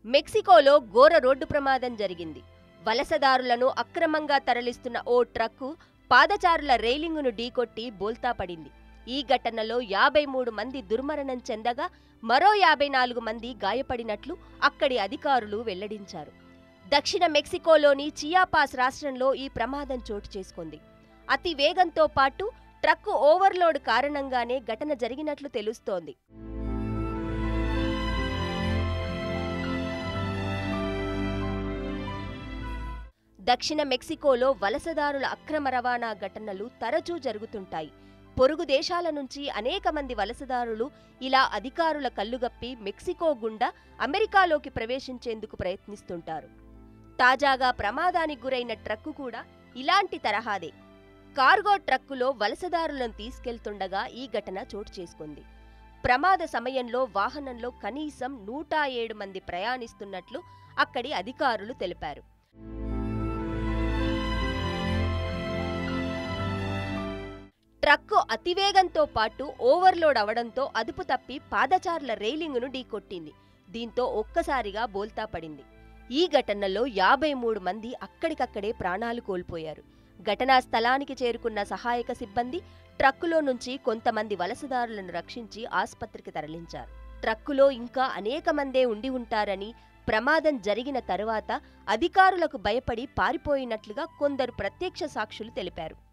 మెక్సికోలో ఘోర రోడ్డు ప్రమాదం జరిగింది వలసదారులను అక్రమంగా తరలిస్తున్న ఓ ట్రక్కు పాదచారుల రైలింగును ఢీకొట్టి బోల్తా పడింది ఈ ఘటనలో యాభై మూడు మంది దుర్మరణం చెందగా మరో యాభై నాలుగు మంది గాయపడినట్లు అక్కడి అధికారులు వెల్లడించారు దక్షిణ మెక్సికోలోని చియాపాస్ రాష్ట్రంలో ఈ ప్రమాదం చోటు చేసుకుంది అతి వేగంతో పాటు ట్రక్కు ఓవర్లోడ్ కారణంగానే ఘటన జరిగినట్లు తెలుస్తోంది దక్షిణ మెక్సికోలో వలసదారుల అక్రమ రవాణా ఘటనలు తరచూ జరుగుతుంటాయి పొరుగు దేశాల నుంచి అనేక మంది వలసదారులు ఇలా అధికారుల కల్లుగప్పి మెక్సికో గుండా అమెరికాలోకి ప్రవేశించేందుకు ప్రయత్నిస్తుంటారు తాజాగా ప్రమాదానికి గురైన ట్రక్కు కూడా ఇలాంటి తరహాదే కార్గో ట్రక్కులో వలసదారులను తీసుకెళ్తుండగా ఈ ఘటన చోటు చేసుకుంది ప్రమాద సమయంలో వాహనంలో కనీసం నూట ఏడు మంది ప్రయాణిస్తున్నట్లు అక్కడి అధికారులు తెలిపారు ట్రక్కు అతివేగంతో పాటు ఓవర్లోడ్ అవడంతో అదుపు తప్పి పాదచారుల రైలింగును ఢీకొట్టింది దీంతో ఒక్కసారిగా బోల్తా పడింది ఈ ఘటనలో యాభై మూడు మంది అక్కడికక్కడే ప్రాణాలు కోల్పోయారు ఘటనా స్థలానికి చేరుకున్న సహాయక సిబ్బంది ట్రక్కులో నుంచి కొంతమంది వలసదారులను రక్షించి ఆస్పత్రికి తరలించారు ట్రక్కులో ఇంకా అనేక మందే ఉండి ఉంటారని ప్రమాదం జరిగిన తరువాత అధికారులకు భయపడి పారిపోయినట్లుగా కొందరు ప్రత్యక్ష సాక్షులు తెలిపారు